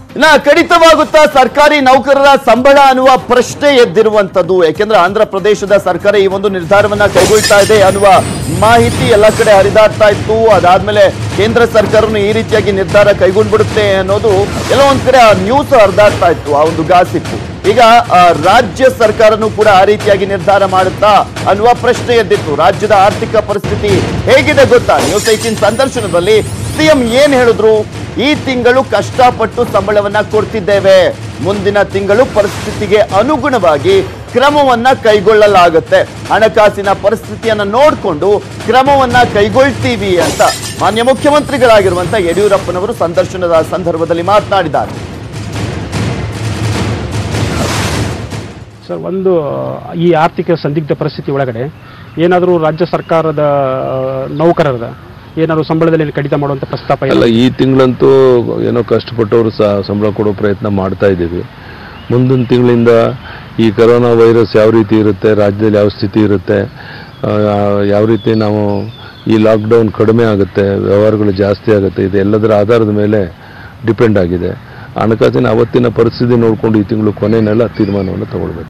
ಇನ್ನ ಕಡಿತವಾಗುತ್ತಾ ಸರ್ಕಾರಿ ನೌಕರರ ಸಂಬಳ ಅನ್ನುವ ಪ್ರಶ್ನೆ ಎದ್ದಿರುವಂತದ್ದು ಯಾಕೆಂದ್ರೆ ಆಂಧ್ರ ಪ್ರದೇಶದ ಸರ್ಕಾರ ಈ ಒಂದು ನಿರ್ಧಾರವನ್ನ ಕೈಗೊಳ್ತಾ ಇದೆ ಅನ್ನುವ ಮಾಹಿತಿ ಎಲ್ಲ ಕಡೆ ಹರಿದಾಡ್ತಾ ಇತ್ತು ಅದಾದ್ಮೇಲೆ ಕೇಂದ್ರ ಸರ್ಕಾರನು ಈ ರೀತಿಯಾಗಿ ನಿರ್ಧಾರ ಕೈಗೊಂಡ್ಬಿಡುತ್ತೆ ಅನ್ನೋದು ಎಲ್ಲ ಒಂದ್ ಕಡೆ ಆ ನ್ಯೂಸ್ ಹರಿದಾಡ್ತಾ ಇತ್ತು ಆ ಒಂದು ಗಾಸಿಪ್ಪು ಈಗ ಆ, ರಾಜ್ಯ ಸರ್ಕಾರನು ಕೂಡ ಆ ರೀತಿಯಾಗಿ ನಿರ್ಧಾರ ಮಾಡುತ್ತಾ ಅನ್ನುವ ಪ್ರಶ್ನೆ ಎದ್ದಿತ್ತು ರಾಜ್ಯದ ಆರ್ಥಿಕ ಪರಿಸ್ಥಿತಿ ಹೇಗಿದೆ ಗೊತ್ತಾ ನ್ಯೂಸ್ ಏಟಿನ್ ಸಂದರ್ಶನದಲ್ಲಿ ಸಿಎಂ ಏನ್ ಹೇಳಿದ್ರು ಈ ತಿಂಗಳು ಕಷ್ಟಪಟ್ಟು ಸಂಬಳವನ್ನ ಕೊಡ್ತಿದ್ದೇವೆ ಮುಂದಿನ ತಿಂಗಳು ಪರಿಸ್ಥಿತಿಗೆ ಅನುಗುಣವಾಗಿ ಕ್ರಮವನ್ನ ಕೈಗೊಳ್ಳಲಾಗುತ್ತೆ ಹಣಕಾಸಿನ ಪರಿಸ್ಥಿತಿಯನ್ನ ನೋಡಿಕೊಂಡು ಕ್ರಮವನ್ನ ಕೈಗೊಳ್ತೀವಿ ಅಂತ ಮಾನ್ಯ ಮುಖ್ಯಮಂತ್ರಿಗಳಾಗಿರುವಂತ ಯಡಿಯೂರಪ್ಪನವರು ಸಂದರ್ಶನದ ಸಂದರ್ಭದಲ್ಲಿ ಮಾತನಾಡಿದ್ದಾರೆ ಸರ್ ಒಂದು ಈ ಆರ್ಥಿಕ ಸಂದಿಗ್ಧ ಪರಿಸ್ಥಿತಿ ಒಳಗಡೆ ಏನಾದರೂ ರಾಜ್ಯ ಸರ್ಕಾರದ ಆ, ನೌಕರರ ಏನಾದರೂ ಸಂಬಳದಲ್ಲಿ ಕಡಿತ ಮಾಡುವಂಥ ಪ್ರಸ್ತಾಪ ಅಲ್ಲ ಈ ತಿಂಗಳಂತೂ ಏನೋ ಕಷ್ಟಪಟ್ಟವರು ಸಹ ಸಂಬಳ ಕೊಡೋ ಪ್ರಯತ್ನ ಮಾಡ್ತಾ ಇದ್ದೀವಿ ಮುಂದಿನ ತಿಂಗಳಿಂದ ಈ ಕರೋನಾ ವೈರಸ್ ಯಾವ ರೀತಿ ಇರುತ್ತೆ ರಾಜ್ಯದಲ್ಲಿ ಯಾವ ಸ್ಥಿತಿ ಇರುತ್ತೆ ಆ, ಯಾವ ರೀತಿ ನಾವು ಈ ಲಾಕ್ಡೌನ್ ಕಡಿಮೆ ಆಗುತ್ತೆ ವ್ಯವಹಾರಗಳು ಜಾಸ್ತಿ ಆಗುತ್ತೆ ಇದು ಎಲ್ಲದರ ಆಧಾರದ ಮೇಲೆ ಡಿಪೆಂಡ್ ಆಗಿದೆ ಹಣಕಾಸಿನ ಅವತ್ತಿನ ಪರಿಸ್ಥಿತಿ ನೋಡಿಕೊಂಡು ಈ ತಿಂಗಳು ಕೊನೆಯಲ್ಲೆಲ್ಲ ತೀರ್ಮಾನವನ್ನು ತಗೊಳ್ಬೇಕು